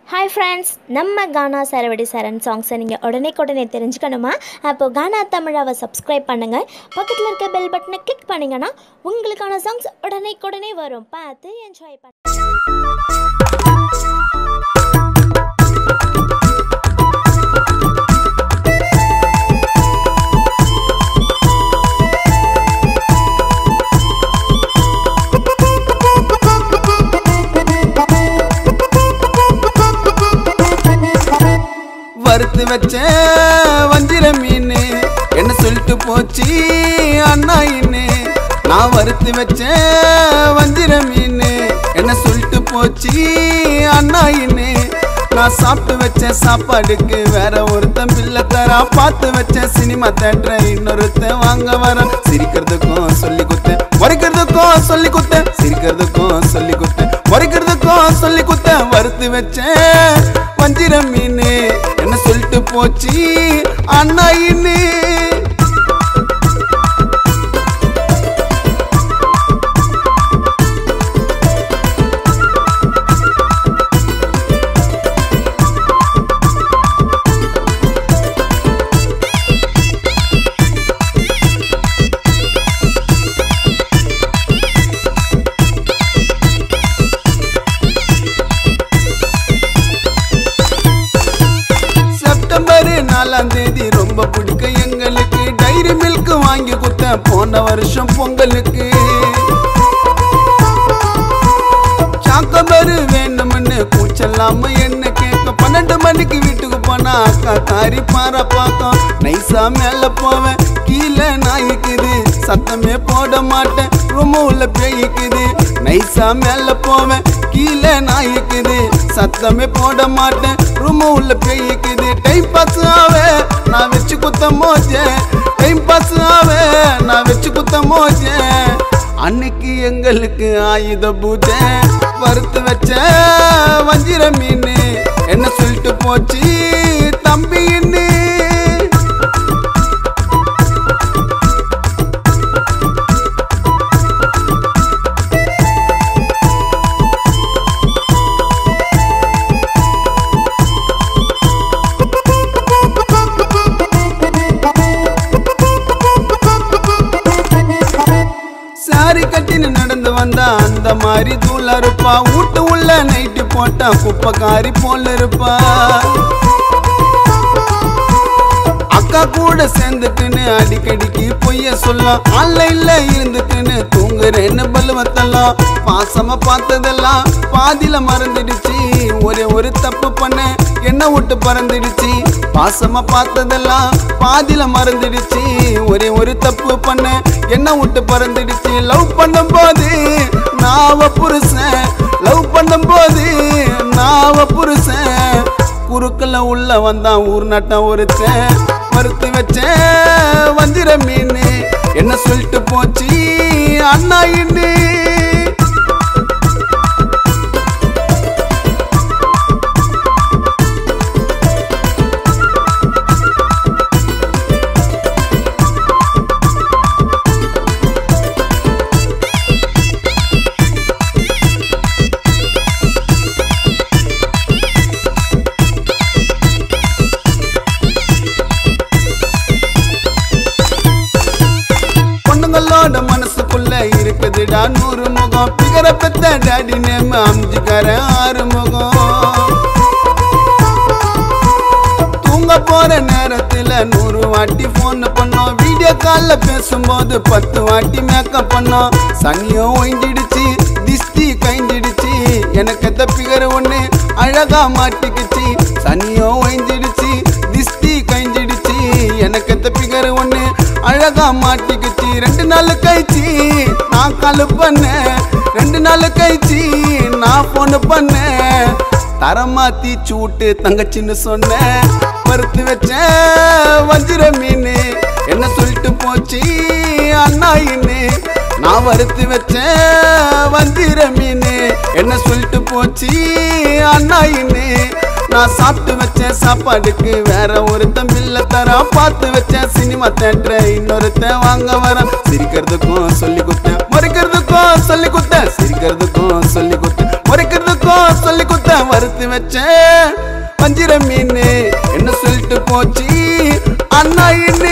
hi friends நம்ம கானா சரவடி சரண் சாங்ஸை நீங்கள் உடனே உடனே தெரிஞ்சுக்கணுமா அப்போ கானா தமிழாவை சப்ஸ்கிரைப் பண்ணுங்கள் பக்கத்தில் இருக்க பெல் பட்டனை கிளிக் பண்ணிங்கன்னா உங்களுக்கான சாங்ஸ் உடனே உடனே வரும் பார்த்து என்ஜாய் பண்ண வறுத்து வச்ச வஞ்சிர மீன் என்ன சொல்லிட்டு போச்சு அண்ணா இன்னு நான் வறுத்து வச்ச வஞ்சிர மீன் என்ன சொல்லிட்டு போச்சு அண்ணா இன்னு நான் சாப்பிட்டு வச்ச சாப்பாடுக்கு வேற ஒருத்தன் பிள்ளை தரா பார்த்து வச்ச சினிமா தேட்டரை இன்னொருத்தன் வாங்க வரான் சிரிக்கிறதுக்கும் சொல்லி குத்தேன் முறைக்கிறதுக்கும் சொல்லி குத்தேன் சிரிக்கிறதுக்கும் சொல்லி குத்தேன் முறைக்கிறதுக்கும் சொல்லி குத்தேன் வறுத்து வச்சேன் வஞ்சிர மீன் என்ன சொல்லிட்டு போச்சு அண்ணா இன்னு செப்டம்பர் நாலாம் தேதி ரொம்ப பிடிக்கும் எங்களுக்கு டைரி மில்க் வாங்கி குத்த போன வருஷம் பொங்கலுக்கு சாக்கோபர் வேணும்னு கூச்சல்லாம என்ன கேட்க பன்னெண்டு மணிக்கு வீட்டுக்கு போனா அக்கா காரி பாற பாக்கம் நைசா மேல போவேன் கீழே நாய்க்குது சத்தமே போட மாட்டேன் ரொம்ப உள்ள பேய்க்குது நைசா மேல போவேன் கீழே நாய்க்குது சத்தமே போட மாட்டேன் ரொம்ப உள்ள பேய்க்குது டைம் பாஸ் ஆவே நான் வச்சு குத்த மோஜே டைம் பாஸ் ஆவே நான் வச்சு குத்த மோஜே அன்னைக்கு எங்களுக்கு ஆயுத பூஜை வறுத்து வச்ச வஞ்சிர மீன் என்ன சொல்லிட்டு போச்சு தம்பி இன்னு சாரி கட்டின்னு நடந்து வந்தா அந்த மாதிரி தூள இருப்பா வீட்டு உள்ள நைட்டு போட்டா குப்பைக்காரி போல இருப்பா அக்கா கூட சேர்ந்துட்டுன்னு அடிக்கடிக்கு பொய்ய சொல்லும் ஆன்லைன்ல இருந்துட்டுன்னு தூங்குறேன்னு பலுவத்தெல்லாம் பாசமா பார்த்ததெல்லாம் பாதியில மறந்துடுச்சு ஒரே ஒரு தப்பு பண்ண என்ன விட்டு பறந்துடுச்சு பாசமா பார்த்ததெல்லாம் பாதியில மறந்துடுச்சு ஒரே ஒரு தப்பு பண்ண என்ன விட்டு பறந்துடுச்சு லவ் பண்ணும் போது நாவ புருஷன் லவ் பண்ணும் போது நாவ புருஷன் குறுக்கல உள்ள வந்தான் ஊர் நட்டம் ஒருத்தன் வறுத்து வச்சேன் வஞ்சிர மீன் என்ன சொல்லிட்டு போச்சு அண்ணா இன்னு பொண்ணுங்களோட மனசுக்குள்ள இருக்குதுடா நூறு முகம் பிகர பெத்த டாடி நேம் அம்ஜிக்கார ஆறு முகம் தூங்க போற நேரத்துல நூறு வாட்டி போன் பண்ணோம் வீடியோ கால்ல பேசும்போது பத்து வாட்டி மேக்கப் பண்ணோம் சனியும் ஒய்ஞ்சிடுச்சு திஷ்டி கைஞ்சிடுச்சு எனக்கு எத்த பிகர் ஒண்ணு அழகா மாட்டிக்கிச்சு சனியும் ஒய்ஞ்சிடுச்சு திஷ்டி கைஞ்சிடுச்சு எனக்கு எத்த பிகர் ஒண்ணு அழகா மாட்டிக்கிச்சு ரெண்டு நாள் கழிச்சு நான் கால் பண்ணேன் ரெண்டு நாள் கழிச்சு நான் போன் பண்ணேன் தரமா தீச்சு விட்டு தங்கச்சின்னு சொன்னேன் வறுத்து வச்சேன் வஞ்சிர மீன் என்ன சொல்லிட்டு போச்சு அண்ணா இன்னு நான் வறுத்து வச்சேன் வஞ்சிர மீன் என்ன சொல்லிட்டு போச்சு அண்ணா இன்னு நான் சாப்பிட்டு வச்சேன் சாப்பாடுக்கு வேற ஒருத்தன் பில்ல தரா பார்த்து வச்சேன் சினிமா தேட்டரை இன்னொருத்தன் வாங்க வரான் சிரிக்கிறதுக்கும் சொல்லி குத்தேன் முறைக்கிறதுக்கும் சொல்லி குத்தேன் சிரிக்கிறதுக்கும் சொல்லி குத்தேன் முறைக்கிறதுக்கும் சொல்லி குத்த வறுத்து வச்சேன் வஞ்சிர மீன் என்ன சொல்லிட்டு போச்சு அண்ணா இன்னும்